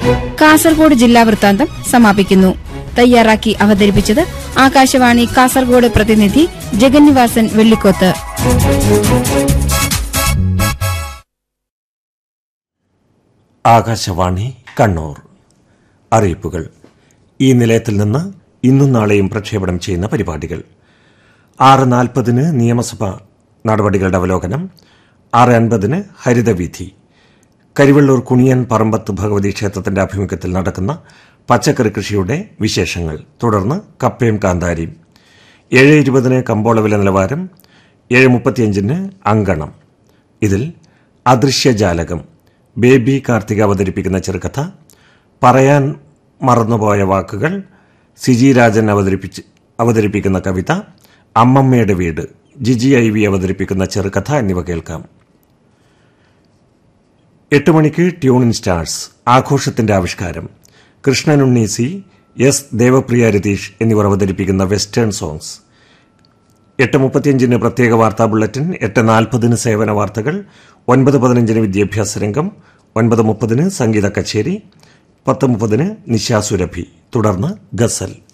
കാസർഗോഡ് ജില്ലാ വൃത്താന്തം സമാപിക്കുന്നു തയ്യാറാക്കി അവതരിപ്പിച്ചത് ആകാശവാണി കാസർഗോഡ് പ്രതിനിധി ജഗന്നിവാസൻ വെള്ളിക്കോത്ത് ആകാശവാണി കണ്ണൂർ അറിയിപ്പുകൾ ഈ നിലയത്തിൽ നിന്ന് ഇന്നും നാളെയും പ്രക്ഷേപണം ചെയ്യുന്ന പരിപാടികൾ ആറ് നാൽപ്പതിന് നിയമസഭ നടപടികളുടെ അവലോകനം ആറ് അൻപതിന് ഹരിതവീഥി കരിവള്ളൂർ കുണിയൻ പറമ്പത്ത് ഭഗവതി ക്ഷേത്രത്തിന്റെ ആഭിമുഖ്യത്തിൽ നടക്കുന്ന പച്ചക്കറി കൃഷിയുടെ വിശേഷങ്ങൾ തുടർന്ന് കപ്പയും കാന്താരിയും ഏഴ് ഇരുപതിന് കമ്പോള വില നിലവാരം ഏഴ് മുപ്പത്തിയഞ്ചിന് അങ്കണം ഇതിൽ അദൃശ്യജാലകം ബേബി കാർത്തിക അവതരിപ്പിക്കുന്ന ചെറുകഥ പറയാൻ മറന്നുപോയ വാക്കുകൾ സിജി രാജൻ അവതരിപ്പിച്ച് അവതരിപ്പിക്കുന്ന കവിത അമ്മമ്മയുടെ വീട് ജിജി ഐ വി അവതരിപ്പിക്കുന്ന ചെറുകഥ എന്നിവ കേൾക്കാം എട്ട് മണിക്ക് ട്യൂണിൻ സ്റ്റാർസ് ആഘോഷത്തിന്റെ ആവിഷ്കാരം കൃഷ്ണനുണ്ണി സി എസ് ദേവപ്രിയ രതീഷ് എന്നിവർ അവതരിപ്പിക്കുന്ന വെസ്റ്റേൺ സോങ്സ് എട്ട് മുപ്പത്തിയഞ്ചിന് പ്രത്യേക വാർത്താ ബുള്ളറ്റിൻ എട്ട് നാൽപ്പതിന് സേവന വാർത്തകൾ ഒൻപത് പതിനഞ്ചിന് വിദ്യാഭ്യാസ രംഗം ഒൻപത് മുപ്പതിന് സംഗീത കച്ചേരി പത്ത് മുപ്പതിന് നിശാസുരഭി തുടർന്ന് ഗസൽ